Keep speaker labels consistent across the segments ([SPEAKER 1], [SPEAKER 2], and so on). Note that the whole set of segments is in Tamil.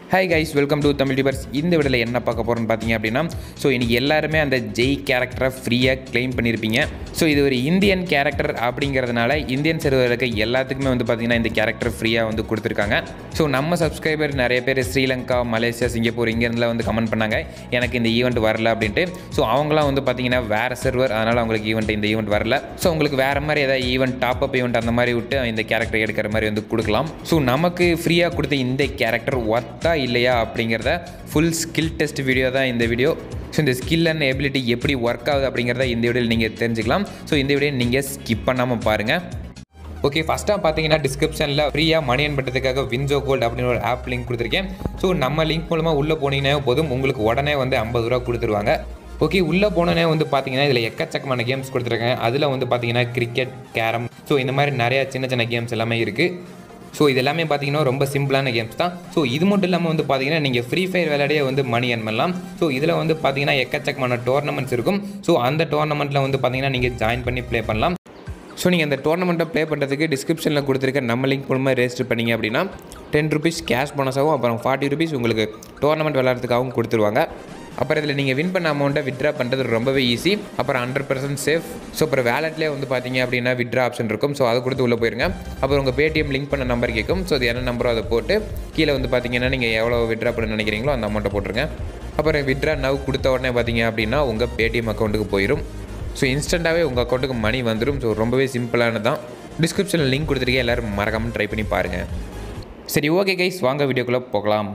[SPEAKER 1] hi guys welcome to Tamil tubers இந்த வீடியோவில் என்ன பார்க்க போகிறோம்னு பார்த்தீங்க அப்படின்னா ஸோ இன்றைக்கி எல்லாருமே அந்த ஜெய் கேரக்டரை ஃப்ரீயாக க்ளைம் பண்ணியிருப்பீங்க ஸோ இது ஒரு இந்தியன் கேரக்டர் அப்படிங்கிறதுனால இந்தியன் சர்வருக்கு எல்லாத்துக்குமே வந்து பார்த்திங்கன்னா இந்த கேரக்டர் ஃப்ரீயாக வந்து கொடுத்துருக்காங்க ஸோ நம்ம சப்ஸ்கிரைபர் நிறைய பேர் ஸ்ரீலங்கா மலேசியா சிங்கப்பூர் இங்கேருந்துலாம் வந்து கமெண்ட் பண்ணாங்க எனக்கு இந்த ஈவெண்ட் வரல அப்படின்ட்டு ஸோ அவங்களாம் வந்து பார்த்தீங்கன்னா வேறு சர்வர் அதனால் அவங்களுக்கு ஈவெண்ட் இந்த ஈவெண்ட் வரல ஸோ உங்களுக்கு வேறு மாதிரி ஏதாவது ஈவெண்ட் டாப் அப் ஈவெண்ட் அந்த மாதிரி விட்டு இந்த கேரக்டர் எடுக்கிற மாதிரி வந்து கொடுக்கலாம் ஸோ நமக்கு ஃப்ரீயாக கொடுத்த இந்த கேரக்டர் ஒர்த்தா இல்லையா அப்படிங்கிறத ஃபுல் ஸ்கில் டெஸ்ட் வீடியோ தான் இந்த வீடியோ ஸோ இந்த ஸ்கில் அண்ட் எபிலிட்டி எப்படி ஒர்க் ஆகுது அப்படிங்கிறத இந்த வீடியோவில் நீங்கள் தெரிஞ்சுக்கலாம் ஸோ இந்த வீடியோ நீங்கள் ஸ்கிப் பண்ணாமல் பாருங்கள் ஓகே ஃபஸ்ட்டாக பார்த்தீங்கன்னா டிஸ்கிரிப்ஷனில் ஃப்ரீயாக மணி earn பண்ணுறதுக்காக வின்ஜோ கோல்டு அப்படின்னு ஒரு ஆப் லிங்க் கொடுத்துருக்கேன் ஸோ நம்ம லிங்க் மூலமாக உள்ளே போனீங்கன்னா போதும் உங்களுக்கு உடனே வந்து ஐம்பது ரூபா கொடுத்துருவாங்க ஓகே உள்ளே போனோன்னே வந்து பார்த்தீங்கன்னா இதில் எக்கச்சக்கமான கேம்ஸ் கொடுத்துருக்கேன் அதில் வந்து பார்த்தீங்கன்னா கிரிக்கெட் கேரம் ஸோ இந்த மாதிரி நிறையா சின்ன சின்ன கேம்ஸ் எல்லாமே இருக்குது ஸோ இது எல்லாமே பார்த்தீங்கன்னா ரொம்ப சிம்பிளான கேம்ஸ் தான் ஸோ இது மட்டும் இல்லாமல் வந்து பார்த்தீங்கன்னா நீங்கள் ஃப்ரீ ஃபயர் விளையாடியே வந்து மணி earn பண்ணலாம் ஸோ இதில் வந்து பார்த்தீங்கன்னா எக்கச்சக்கமான டோர்னமெண்ட்ஸ் இருக்கும் ஸோ அந்த டோர்னமெண்ட்டில் வந்து பார்த்தீங்கன்னா நீங்கள் ஜாயின் பண்ணி ப்ளே பண்ணலாம் ஸோ நீங்கள் அந்த டோர்னமெண்ட்டை ப்ளே பண்ணுறதுக்கு டிஸ்கிரிப்ஷனில் கொடுத்துருக்க நம்ம லிங்க் மூலமாக ரெஜிஸ்டர் பண்ணீங்க அப்படின்னா டென் ருபீஸ் கேஷ் போனஸாகவும் அப்புறம் ஃபார்ட்டி ருபீஸ் உங்களுக்கு டோர்னமெண்ட் விளையாடுறதுக்காகவும் கொடுத்துருவாங்க அப்புறம் இதில் நீங்கள் வின் பண்ண அமௌண்ட்டை வித்ட்ரா பண்ணுறது ரொம்பவே ஈஸி அப்புறம் ஹண்ட்ரட் பர்சன்ட் சேஃப் ஸோ அப்புறம் வேலட்லேயே வந்து பார்த்தீங்க அப்படின்னா வித்ட்ரா ஆப்ஷன் இருக்கும் ஸோ அதை கொடுத்து உள்ளே போயிருங்க அப்புறம் உங்கள் பேடிஎம் லிங்க் பண்ண நம்பர் கேட்கும் ஸோ அது என்ன நம்பரோ அதை போட்டு கீழே வந்து பார்த்தீங்கன்னா நீங்கள் எவ்வளோ வித்ட்ரா பண்ண நினைக்கிறீங்களோ அந்த அமௌண்ட்டை போட்டுருங்க அப்புறம் வித்ட்ரா நவ் கொடுத்த உடனே பார்த்தீங்க அப்படின்னா உங்கள் பேடிஎம் அக்கௌண்ட்டுக்கு போயிடும் ஸோ இன்ஸ்டண்ட்டாகவே உங்கள் அக்கௌண்ட்டுக்கு மணி வந்துடும் ஸோ ரொம்பவே சிம்பிளானது தான் டிஸ்கிரிப்ஷனில் லிங்க் கொடுத்துருக்கேன் எல்லோரும் மறக்காமல் ட்ரை பண்ணி பாருங்கள் சரி ஓகே கைஸ் வாங்க வீடியோக்குள்ளே போகலாம்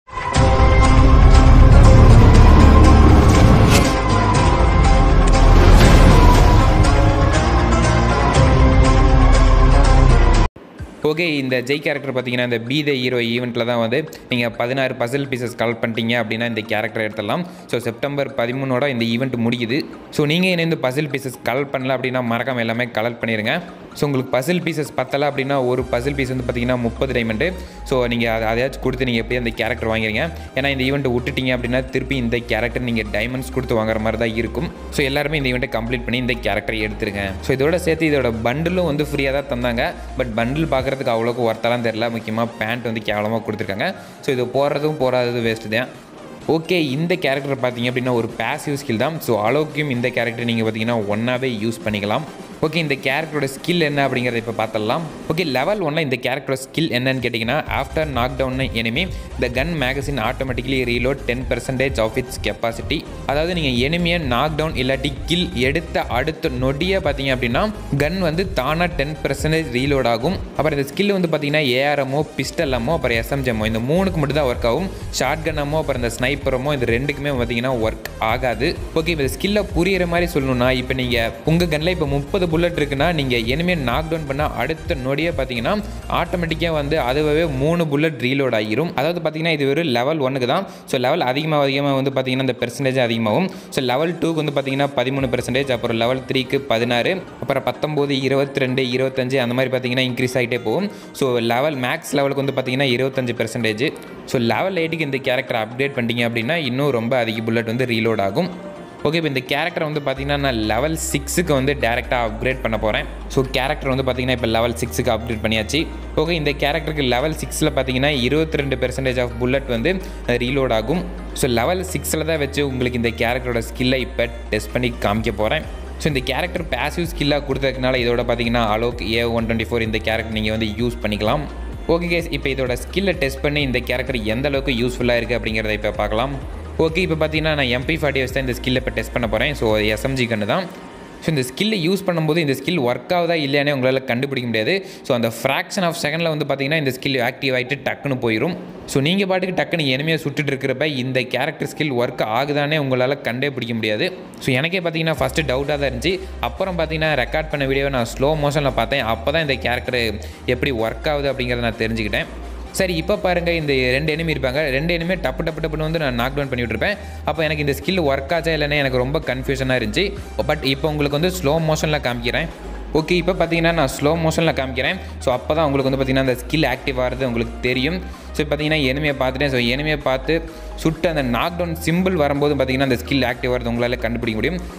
[SPEAKER 1] ஓகே இந்த ஜெய் கேரக்டர் பார்த்தீங்கன்னா இந்த பி த ஹீரோ ஈவெண்ட்டில் தான் வந்து நீங்கள் பதினாறு பசில் பீசஸ் கலெக்ட் பண்ணிட்டீங்க அப்படின்னா இந்த கேரக்டர் எடுத்துடலாம் ஸோ செப்டம்பர் பதிமூணோட இந்த ஈவெண்ட் முடியுது ஸோ நீங்கள் இணைந்து பசில் பீசஸ் கலெக்ட் பண்ணல அப்படின்னா மறக்காம எல்லாமே கலெக்ட் பண்ணிடுங்க ஸோ உங்களுக்கு பசில் பீசஸ் பத்தலை அப்படின்னா ஒரு பசில் பீஸ் வந்து பார்த்தீங்கன்னா முப்பது டைமண்டு ஸோ நீங்கள் அதை அதையாச்சும் கொடுத்து நீங்கள் எப்படியும் அந்த கேரக்டர் வாங்கிடுங்க ஏன்னா இந்த ஈவெண்ட்டை விட்டுட்டீங்க அப்படின்னா திருப்பி இந்த கேரக்டர் நீங்கள் டைமண்ட்ஸ் கொடுத்து வாங்குற மாதிரி தான் இருக்கும் ஸோ எல்லாருமே இந்த ஈவெண்ட்டை கம்ப்ளீட் பண்ணி இந்த கேரக்டரை எடுத்துருங்க ஸோ இதோட சேர்த்து இதோட பண்டிலும் வந்து ஃப்ரீயாக தான் தந்தாங்க பட் பண்டில் பார்க்குறதுக்கு அவ்வளோக்கு ஒர்த்தெல்லாம் தெரில முக்கியமாக பேண்ட் வந்து கேவலமாக கொடுத்துருக்காங்க ஸோ இது போடுறதும் போகாததும் வேஸ்ட்டு தான் ஓகே இந்த கேரக்டர் பார்த்தீங்க அப்படின்னா ஒரு பேசிவ் ஸ்கில் தான் ஸோ அளவுக்கும் இந்த கேரக்டர் நீங்கள் பார்த்தீங்கன்னா ஒன்றாவே யூஸ் பண்ணிக்கலாம் ஓகே இந்த கேரக்டரோட ஸ்கில் என்ன அப்படிங்கிறத இப்போ பார்த்துடலாம் ஓகே லெவல் ஒன்ல இந்த கேரக்டரோட ஸ்கில் என்னன்னு கேட்டிங்கன்னா after knock down enemy the gun magazine automatically reload ten percentage of its capacity அதாவது நீங்கள் எனிமியை நாக் டவுன் இல்லாட்டி கில் எடுத்த அடுத்த நொடியை பார்த்தீங்க அப்படின்னா கன் வந்து தானாக டென் பர்சன்டேஜ் ரீலோட் ஆகும் அப்புறம் இந்த ஸ்கில் வந்து பார்த்தீங்கன்னா ஏஆர்எம்மோ பிஸ்டல்லமோ அப்புறம் எஸ்எம்ஜெம்மோ இந்த மூணுக்கு மட்டும் தான் ஒர்க் ஆகும் ஷார்ட் கன்னமோ அப்புறம் இந்த ஸ்னைப்பரமோ இந்த ரெண்டுக்குமே பார்த்தீங்கன்னா ஒர்க் ஆகாது ஓகே இப்போ ஸ்கில்லை புரியிற மாதிரி சொல்லணும்னா இப்போ நீங்கள் உங்கள் கன்னில் இப்போ முப்பது புல்லட் இருக்குன்னா நீங்கள் எனிமே நாக் டவுன் பண்ண அடுத்த நொடியே பார்த்தீங்கன்னா ஆட்டோமேட்டிக்காக வந்து அதுவே மூணு புல்லட் ரீலோட் ஆகிரும் அதாவது பார்த்தீங்கன்னா இது ஒரு லெவல் ஒன்றுக்கு தான் ஸோ லெவல் அதிகமாக அதிகமாக வந்து பார்த்தீங்கன்னா இந்த பெர்சன்டேஜ் அதிகமாகும் ஸோ லெவல் டூக்கு வந்து பார்த்தீங்கன்னா பதிமூணு பெர்சன்டேஜ் அப்புறம் லெவல் த்ரீக்கு பதினாறு அப்புறம் பத்தொம்போது இருபத்தி ரெண்டு இருபத்தஞ்சு அந்த மாதிரி பார்த்தீங்கன்னா இன்க்ரீஸ் ஆகிட்டே போகும் ஸோ லெவல் மேக்ஸ் லெவலுக்கு வந்து பார்த்தீங்கன்னா இருபத்தஞ்சு பெர்சன்டேஜ் ஸோ லெவல் எயிட்டுக்கு இந்த கேரக்டர் அப்டேட் பண்ணிட்டீங்க அப்படின்னா இன்னும் ரொம்ப அதிக புல்லட் வந்து ரீலோட் ஆகும் ஓகே இப்போ இந்த கேரக்டர் வந்து பார்த்தீங்கன்னா நான் லெவல் சிக்ஸுக்கு வந்து டேரெக்டாக அப்கிரேட் பண்ண போகிறேன் ஸோ கேரக்டர் வந்து பார்த்தீங்கன்னா இப்போ லெவல் சிக்ஸுக்கு அப்கிரேட் பண்ணியாச்சு ஓகே இந்த கேரக்டருக்கு லெவல் சிக்ஸில் பார்த்தீங்கன்னா இருபத்தி ரெண்டு பெர்சன்டேஜ் ஆஃப் புல்லட் வந்து ரீலோட் ஆகும் ஸோ லெவல் சிக்ஸில் தான் வச்சு உங்களுக்கு இந்த கேரக்டரோட ஸ்கில்லை இப்போ டெஸ்ட் பண்ணி காமிக்க போகிறேன் ஸோ இந்த கேரக்டர் பேசிவ் ஸ்கில்லாக கொடுத்ததுனால இதோட பார்த்தீங்கன்னா Alok A one twenty four இந்த கேரக்டர் நீங்கள் வந்து யூஸ் பண்ணிக்கலாம் ஓகே கேஸ் இப்போ இதோட ஸ்கில்லை டெஸ்ட் பண்ணி இந்த கேரக்டர் எந்த அளவுக்கு யூஸ்ஃபுல்லாக இருக்குது அப்படிங்கிறத இப்போ பார்க்கலாம் ஓகே இப்போ பார்த்தீங்கன்னா நான் எம்பி ஃபார்ட்டி வச்சு தான் இந்த ஸ்கில்லை இப்போ டெஸ்ட் பண்ண போகிறேன் ஸோ எஸ்எம்ஜி கன்று தான் ஸோ இந்த ஸ்கில்லை யூஸ் பண்ணும்போது இந்த ஸ்கில் ஒர்க் ஆகுதா இல்லையானே உங்களால் கண்டுபிடிக்க முடியாது ஸோ அந்த ஃப்ராக்ஷன் ஆஃப் செகண்டில் வந்து பார்த்தீங்கன்னா இந்த ஸ்கில் ஆக்டிவ் ஆகிட்டு டக்குன்னு போயிடும் ஸோ நீங்கள் பாட்டுக்கு டக்குன்னு எனிமையாக சுட்டுட்டு இருக்கிறப்ப இந்த கேரக்டர் ஸ்கில் ஒர்க் ஆகுதானே உங்களால் கண்டே பிடிக்க முடியாது ஸோ எனக்கே பார்த்தீங்கன்னா ஃபஸ்ட்டு டவுட்டாக தான் இருந்துச்சு அப்புறம் பார்த்தீங்கன்னா ரெக்கார்ட் பண்ண வீடியோவை நான் ஸ்லோ மோஷனில் பார்த்தேன் அப்போ தான் இந்த கேரக்டர் எப்படி ஒர்க் ஆகுது அப்படிங்கிறத நான் தெரிஞ்சுக்கிட்டேன் சரி இப்போ பாருங்கள் இந்த ரெண்டு எனிமி இருப்பாங்க ரெண்டு எனிமே டப்பு டப்பு டப்புன்னு வந்து நான் நாக் டவுன் பண்ணிட்டு இருப்பேன் அப்போ எனக்கு இந்த ஸ்கில் ஒர்க் ஆச்சா இல்லைன்னு எனக்கு ரொம்ப கன்ஃபியூஷனாக இருந்துச்சு பட் இப்போ உங்களுக்கு வந்து ஸ்லோ மோஷனில் காமிக்கிறேன் ஓகே இப்போ பார்த்தீங்கன்னா நான் ஸ்லோ மோஷனில் காமிக்கிறேன் ஸோ அப்போ தான் உங்களுக்கு வந்து பார்த்தீங்கன்னா அந்த ஸ்கில் ஆக்டிவ் ஆகிறது உங்களுக்கு தெரியும் ஸோ பார்த்தீங்கன்னா எனிமையை பார்த்துட்டேன் ஸோ எனிமையை பார்த்து சுட்டு அந்த நாக் டவுன் சிம்பிள் வரும்போது பார்த்தீங்கன்னா அந்த ஸ்கில் ஆக்டிவ் ஆகிறது உங்களால் கண்டுபிடிக்க முடியும்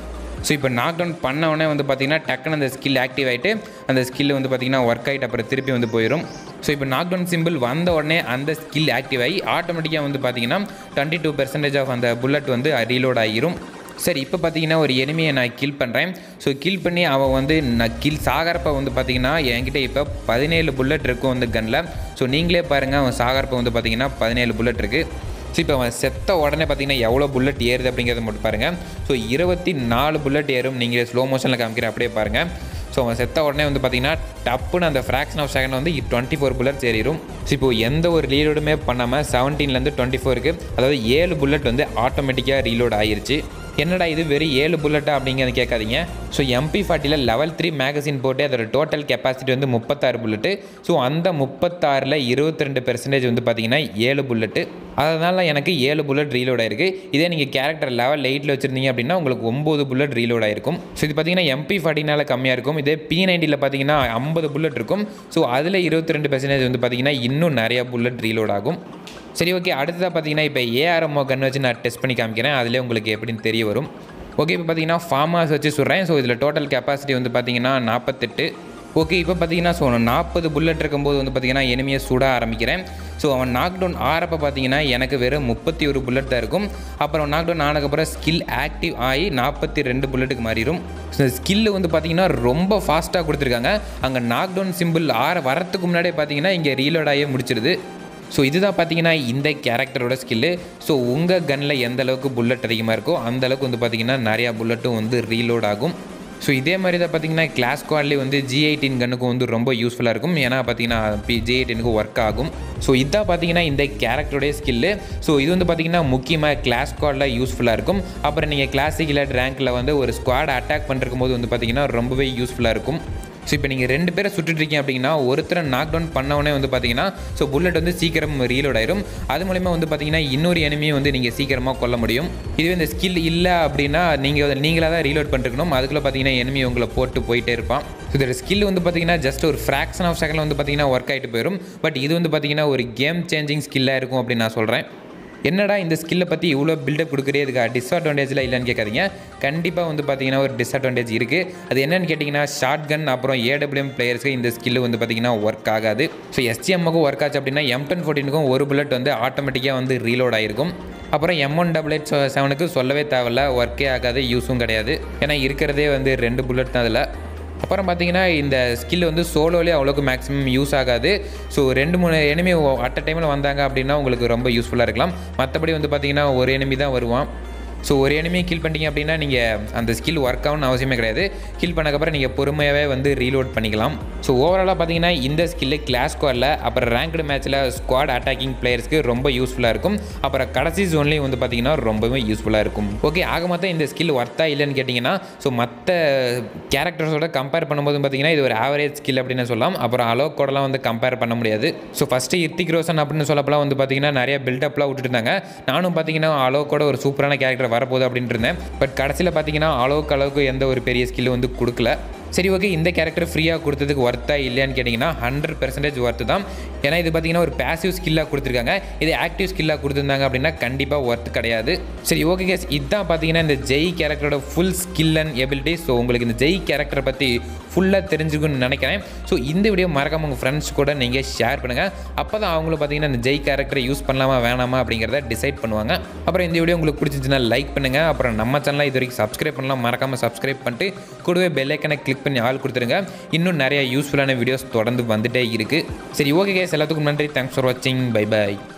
[SPEAKER 1] ஸோ இப்போ நாக் டவுன் பண்ண உடனே வந்து பார்த்தீங்கன்னா டக்குன்னு அந்த ஸ்கில் ஆக்டிவ் ஆகிட்டு அந்த ஸ்கில் வந்து பார்த்தீங்கன்னா ஒர்க் ஆகிட்டு அப்புறம் திருப்பி வந்து போயிடும் ஸோ இப்போ நாக் டவுன் சிம்பிள் வந்த உடனே அந்த ஸ்கில் ஆக்டிவ் ஆகி ஆட்டோமேட்டிக்காக வந்து பார்த்தீங்கன்னா டுவெண்ட்டி டூ பெர்சன்டேஜ் ஆஃப் அந்த புல்லட் வந்து ரீலோட் ஆகிரும் சரி இப்போ பார்த்தீங்கன்னா ஒரு எனிமையை நான் கில் பண்ணுறேன் ஸோ கில் பண்ணி அவன் வந்து நான் கில் சாகரப்ப வந்து பார்த்தீங்கன்னா என்கிட்ட இப்போ பதினேழு புல்லட் இருக்கும் வந்து கன்னில் ஸோ நீங்களே பாருங்கள் அவன் சாகரப்ப வந்து பார்த்தீங்கன்னா பதினேழு புல்லட் இருக்குது ஸோ இப்போ அவன் செத்த உடனே பார்த்தீங்கன்னா எவ்வளோ புல்லட் ஏறுது அப்படிங்கிறத மட்டும் பாருங்கள் ஸோ இருபத்தி நாலு புல்லட் ஏறும் நீங்கள் ஸ்லோ மோஷனில் காமிக்கிற அப்படியே பாருங்கள் ஸோ அவன் செத்த உடனே வந்து பார்த்தீங்கன்னா டப்புன்னு அந்த ஃப்ராக்ஷன் ஆஃப் செகண்ட் வந்து டுவெண்ட்டி ஃபோர் புல்லட்ஸ் ஏறிடும் ஸோ இப்போ எந்த ஒரு ரீலோடுமே பண்ணாமல் செவன்டீன்லேருந்து டுவெண்ட்டி ஃபோருக்கு அதாவது ஏழு புல்லட் வந்து ஆட்டோமேட்டிக்காக ரீலோட் ஆயிருச்சு என்னடா இது வெறும் ஏழு புல்லட்டா அப்படிங்கிறத கேட்காதீங்க ஸோ எம்பி ஃபார்ட்டியில் லெவல் த்ரீ மேகசின் போட்டு அதோட டோட்டல் கெப்பாசிட்டி வந்து முப்பத்தாறு புல்லட்டு ஸோ அந்த முப்பத்தாறில் இருபத்தி ரெண்டு பெர்சன்டேஜ் வந்து பார்த்தீங்கன்னா ஏழு புல்லட்டு அதனால் எனக்கு ஏழு புல்லட் ரீலோட் ஆயிருக்கு இதே நீங்கள் கேரக்டர் லெவல் எயிட்டில் வச்சுருந்தீங்க அப்படின்னா உங்களுக்கு ஒம்பது புல்லட் ரீலோட் ஆயிருக்கும் ஸோ இது பார்த்தீங்கன்னா எம்பி ஃபார்ட்டினால கம்மியாக இருக்கும் இதே பி நைன்ட்டியில் பார்த்தீங்கன்னா ஐம்பது புல்லட் இருக்கும் ஸோ அதில் இருபத்தி ரெண்டு பெர்சன்டேஜ் வந்து பார்த்தீங்கன்னா இன்னும் நிறையா புல்லட் ரீலோட் ஆகும் சரி ஓகே அடுத்ததாக பார்த்தீங்கன்னா இப்போ ஏஆர்எம்ஓ கன் வச்சு நான் டெஸ்ட் பண்ணி காமிக்கிறேன் அதிலே உங்களுக்கு எப்படின்னு தெரிய வரும் ஓகே இப்போ பார்த்தீங்கன்னா ஃபார்மாஸ் வச்சு சொல்கிறேன் ஸோ இதில் டோட்டல் கெப்பாசிட்டி வந்து பார்த்தீங்கன்னா நாற்பத்தெட்டு ஓகே இப்போ பார்த்தீங்கன்னா ஸோ நாற்பது புல்லட் இருக்கும்போது வந்து பார்த்தீங்கன்னா எனிமையை சுட ஆரம்பிக்கிறேன் ஸோ அவன் நாக் டவுன் ஆறப்போ பார்த்தீங்கன்னா எனக்கு வெறும் முப்பத்தி ஒரு புல்லட் தான் இருக்கும் அப்புறம் நாக் டவுன் ஆனதுக்கப்புறம் ஸ்கில் ஆக்டிவ் ஆகி நாற்பத்தி ரெண்டு புல்லட்டுக்கு மாறிடும் ஸோ ஸ்கில்லு வந்து பார்த்தீங்கன்னா ரொம்ப ஃபாஸ்ட்டாக கொடுத்துருக்காங்க அங்கே நாக் டவுன் சிம்பிள் ஆற வரத்துக்கு முன்னாடியே பார்த்தீங்கன்னா இங்கே ரீலோட் ஆகியே முடிச்சிருது ஸோ இதுதான் பார்த்தீங்கன்னா இந்த கேரக்டரோட ஸ்கில்லு ஸோ உங்கள் கன்னில் எந்த அளவுக்கு புல்லட் அதிகமாக இருக்கோ அந்த அளவுக்கு வந்து பார்த்தீங்கன்னா நிறையா புல்லட்டும் வந்து ரீலோட் ஆகும் ஸோ இதே மாதிரி தான் பார்த்தீங்கன்னா கிளாஸ் குவாட்லேயே வந்து ஜி எயிட்டின் கன்னுக்கும் வந்து ரொம்ப யூஸ்ஃபுல்லாக இருக்கும் ஏன்னா பார்த்தீங்கன்னா பி ஜி எயிட்டினுக்கு ஒர்க் ஆகும் ஸோ இதான் பார்த்தீங்கன்னா இந்த கேரக்டருடைய ஸ்கில்லு ஸோ இது வந்து பார்த்தீங்கன்னா முக்கியமாக கிளாஸ் ஸ்குவாடில் யூஸ்ஃபுல்லாக இருக்கும் அப்புறம் நீங்கள் கிளாசிக் இல்லை ரேங்க்கில் வந்து ஒரு ஸ்குவாட் அட்டாக் பண்ணிருக்கும் போது வந்து பார்த்தீங்கன்னா ரொம்பவே யூஸ்ஃபுல்லாக இருக்கும் ஸோ இப்போ நீங்கள் ரெண்டு பேரை சுட்டுட்ருக்கீங்க அப்படின்னா ஒருத்தரை நாக் டவுன் பண்ணவொடனே வந்து பார்த்தீங்கன்னா ஸோ புல்லட் வந்து சீக்கிரம் ரீலோட் ஆயிரும் அது மூலிமா வந்து பார்த்தீங்கன்னா இன்னொரு எனிமையை வந்து நீங்கள் சீக்கிரமாக கொல்ல முடியும் இதுவே இந்த ஸ்கில் இல்லை அப்படின்னா நீங்கள் நீங்களாக தான் ரீலோட் பண்ணிருக்கணும் அதுக்குள்ளே பார்த்தீங்கன்னா எனிமி உங்களை போட்டு போயிட்டே இருப்பான் ஸோ இதோட ஸ்கில் வந்து பார்த்தீங்கன்னா ஜஸ்ட் ஒரு ஃப்ராக்ஷன் ஆஃப் செகண்ட் வந்து பார்த்தீங்கன்னா ஒர்க் ஆகிட்டு போயிடும் பட் இது வந்து பார்த்தீங்கன்னா ஒரு கேம் சேஞ்சிங் ஸ்கில்லாக இருக்கும் அப்படின்னு நான் சொல்கிறேன் என்னடா இந்த ஸ்கில்லை பற்றி இவ்வளோ பில்டப் கொடுக்குறே இதுக்கு டிஸ்அட்வான்டேஜில் இல்லைன்னு கேட்காதீங்க கண்டிப்பாக வந்து பார்த்தீங்கன்னா ஒரு டிஸ்அட்வான்டேஜ் இருக்குது அது என்னன்னு கேட்டிங்கன்னா ஷார்ட் கன் அப்புறம் ஏடபிள்யூஎம் பிளேயர்ஸ்க்கு இந்த ஸ்கில் வந்து பார்த்தீங்கன்னா ஒர்க் ஆகாது ஸோ எஸ்டிஎம்முக்கும் ஒர்க் ஆச்சு அப்படின்னா எம் டென் ஃபோர்டீனுக்கும் ஒரு புல்லட் வந்து ஆட்டோமேட்டிக்காக வந்து ரீலோட் ஆகிருக்கும் அப்புறம் எம் ஒன் டபுள் எயிட் செவனுக்கு சொல்லவே தேவையில்ல ஒர்க்கே ஆகாது யூஸும் கிடையாது ஏன்னா இருக்கிறதே வந்து ரெண்டு புல்லட் தான் அதில் அப்புறம் பார்த்தீங்கன்னா இந்த ஸ்கில் வந்து சோலோலேயே அவ்வளோக்கு மேக்ஸிமம் யூஸ் ஆகாது ஸோ ரெண்டு மூணு எனிமி அட் அ டைமில் வந்தாங்க அப்படின்னா உங்களுக்கு ரொம்ப யூஸ்ஃபுல்லாக இருக்கலாம் மற்றபடி வந்து பார்த்தீங்கன்னா ஒரு எனிமி தான் வருவான் ஸோ ஒரு எனிமையை கில் பண்ணிட்டீங்க அப்படின்னா நீங்கள் அந்த ஸ்கில் ஒர்க் ஆகணும்னு அவசியமே கிடையாது கில் பண்ணக்கப்புறம் நீங்கள் பொறுமையாகவே வந்து ரீலோட் பண்ணிக்கலாம் ஸோ ஓவராலாக பார்த்தீங்கன்னா இந்த ஸ்கில்லு கிளாஸ் ஸ்குவாடில் அப்புறம் ரேங்க்டு மேட்ச்சில் ஸ்குவாட் அட்டாக்கிங் பிளேயர்ஸ்க்கு ரொம்ப யூஸ்ஃபுல்லாக இருக்கும் அப்புறம் கடைசி ஜோன்லேயும் வந்து பார்த்தீங்கன்னா ரொம்பவே யூஸ்ஃபுல்லாக இருக்கும் ஓகே ஆக மொத்தம் இந்த ஸ்கில் ஒர்த்தா இல்லைன்னு கேட்டிங்கன்னா ஸோ மற்ற கேரக்டர்ஸோட கம்பேர் பண்ணும்போது பார்த்தீங்கன்னா இது ஒரு ஆவரேஜ் ஸ்கில் அப்படின்னு சொல்லலாம் அப்புறம் அலோக் கூடலாம் வந்து கம்பேர் பண்ண முடியாது ஸோ ஃபஸ்ட்டு இர்த்திக் ரோஷன் அப்படின்னு சொல்லப்பலாம் வந்து பார்த்தீங்கன்னா நிறைய பில்டப்லாம் விட்டுட்டு இருந்தாங்க நானும் பார்த்தீங்கன்னா அலோக்கோட ஒரு சூப்பரான கேரக்டர் வரப்போகுது அப்படின்ட்டு இருந்தேன் பட் கடைசியில் பார்த்தீங்கன்னா அளவுக்கு அளவுக்கு எந்த ஒரு பெரிய ஸ்கில்லும் வந்து கொடுக்கல சரி ஓகே இந்த கேரக்டர் ஃப்ரீயாக கொடுத்ததுக்கு ஒர்த்தா இல்லையான்னு கேட்டிங்கன்னா ஹண்ட்ரட் பெர்சன்டேஜ் ஒர்த்து தான் ஏன்னா இது பார்த்தீங்கன்னா ஒரு பேசிவ் ஸ்கில்லாக கொடுத்துருக்காங்க இது ஆக்டிவ் ஸ்கில்லாக கொடுத்துருந்தாங்க அப்படின்னா கண்டிப்பாக ஒர்த் கிடையாது சரி ஓகே கேஸ் இதுதான் பார்த்தீங்கன்னா இந்த ஜெய் கேரக்டரோட full skill and ability so உங்களுக்கு இந்த ஜெய் கேரக்டரை பற்றி ஃபுல்லாக தெரிஞ்சுக்கணும்னு நினைக்கிறேன் ஸோ இந்த வீடியோ மறக்காம உங்கள் ஃப்ரெண்ட்ஸ் கூட நீங்கள் ஷேர் பண்ணுங்கள் அப்போ தான் அவங்களும் பார்த்தீங்கன்னா இந்த ஜெய் கேரக்டரை யூஸ் பண்ணலாமா வேணாமா அப்படிங்கிறத டிசைட் பண்ணுவாங்க அப்புறம் இந்த வீடியோ உங்களுக்கு பிடிச்சிருந்துச்சுன்னா லைக் பண்ணுங்கள் அப்புறம் நம்ம சேனலை இது வரைக்கும் சப்ஸ்கிரைப் பண்ணலாம் மறக்காமல் சப்ஸ்கிரைப் பண்ணிட்டு கூடவே பெல் ஐக்கனை கிளிக் பண்ணி ஆள் கொடுத்துருங்க இன்னும் நிறைய யூஸ்ஃபுல்லான வீடியோஸ் தொடர்ந்து வந்துட்டே இருக்குது சரி ஓகே கேஸ் எல்லாத்துக்கும் நன்றி தேங்க்ஸ் ஃபார் வாட்சிங் பை பை